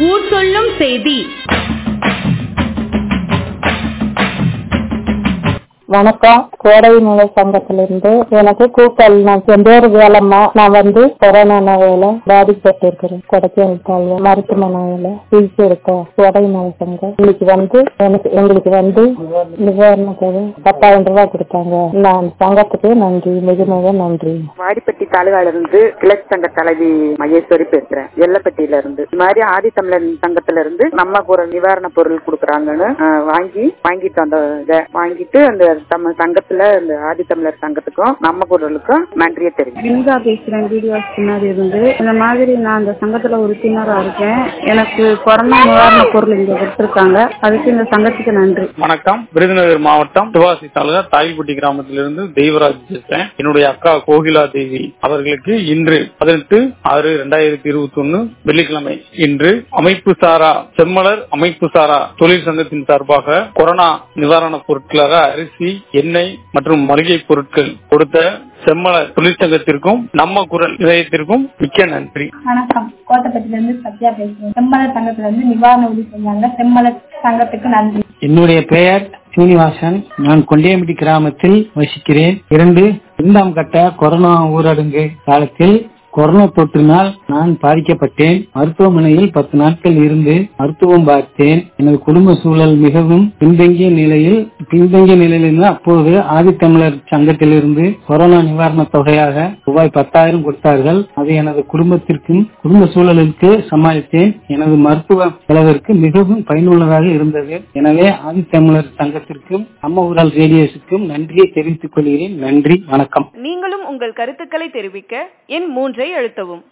ஊர் சொல்லும் செய்தி வணக்கம் கோடை மலை சங்கத்திலிருந்து எனக்கு கூக்கல் நான் என் பேரு வேலம்மா நான் வந்து கொரோனா நோயில பாதிக்கப்பட்டிருக்கிறேன் கொடைக்கானல் தாழ்வு மருத்துவமனையில சிகிச்சை இருக்கோம் கோடை மலை சங்கம் இன்னைக்கு வந்து எனக்கு எங்களுக்கு வந்து நிவாரண தொகை பத்தாயிரம் ரூபாய் கொடுத்தாங்க நான் சங்கத்துக்கு நன்றி மிக மிக நன்றி வாடிப்பட்டி தாலுகால இருந்து கிழக்கு சங்க தலைவி மகேஸ்வரி பேசுறேன் எல்லப்பட்டியில இருந்து இது மாதிரி ஆதி தமிழர் சங்கத்துல இருந்து நம்ம குரல் நிவாரண பொருள் கொடுக்குறாங்கன்னு ஆஹ், வாங்கி வாங்கிட்டு அந்த இதை வாங்கிட்டு அந்த நம்ம சங்கத்துல இந்த ஆதி தமிழர் சங்கத்துக்கும் நம்ம குரலுக்கும் நன்றியை தெரிவிக்கிறேன் வினிதா பேசுறேன் வீடியோஸ் பின்னாடி இருந்து இந்த மாதிரி நான் அந்த சங்கத்துல உறுப்பினரா இருக்கேன் எனக்கு கொரோனா நிவாரண பொருள் இங்க கொடுத்திருக்காங்க அதுக்கு இந்த சங்கத்துக்கு நன்றி வணக்கம் விருதுநகர் மாவட்டம் சிவாசி தாலுகா தாய்குட்டி கிராமத்திலிருந்து தெய்வராஜ் பேசுறேன் என்னுடைய அக்கா கோகிலா தேவி அவர்களுக்கு இன்று பதினெட்டு ஆறு இரண்டாயிரத்தி இருபத்தி ஒன்னு வெள்ளிக்கிழமை இன்று அமைப்பு சாரா செம்மலர் அமைப்பு சாரா தொழில் சங்கத்தின் சார்பாக கொரோனா நிவாரண பொருட்களாக அரிசி எண்ணெய் மற்றும் மளிகை பொருட்கள் கொடுத்த செம்மலர் தொழிற்சங்கத்திற்கும் நம்ம குரல் நிலையத்திற்கும் மிக்க நன்றி வணக்கம் கோட்டப்பட்டில இருந்து சத்யா பேசுறேன் செம்மலர் சங்கத்துல இருந்து நிவாரண உதவி செஞ்சாங்க செம்மலர் சங்கத்துக்கு நன்றி என்னுடைய பெயர் சீனிவாசன் நான் கொண்டியம்பட்டி கிராமத்தில் வசிக்கிறேன் இரண்டு இரண்டாம் கட்ட கொரோனா ஊரடங்கு காலத்தில் கொரோனா தொற்றினால் நான் பாதிக்கப்பட்டேன் மருத்துவமனையில் பத்து நாட்கள் இருந்து மருத்துவம் பார்த்தேன் எனது குடும்ப சூழல் மிகவும் பின்தங்கிய நிலையில் பின்தங்கிய நிலையில் இருந்து அப்போது ஆதித்தமிழர் சங்கத்திலிருந்து கொரோனா நிவாரண தொகையாக ரூபாய் பத்தாயிரம் கொடுத்தார்கள் அது எனது குடும்பத்திற்கும் குடும்ப சூழலுக்கு சமாளித்தேன் எனது மருத்துவ செலவிற்கு மிகவும் பயனுள்ளதாக இருந்தது எனவே ஆதித்தமிழர் சங்கத்திற்கும் அம்ம ஊரால் ரேடியோஸுக்கும் நன்றியை தெரிவித்துக் கொள்கிறேன் நன்றி வணக்கம் நீங்களும் உங்கள் கருத்துக்களை தெரிவிக்க எண் மூன்றை அழுத்தவும்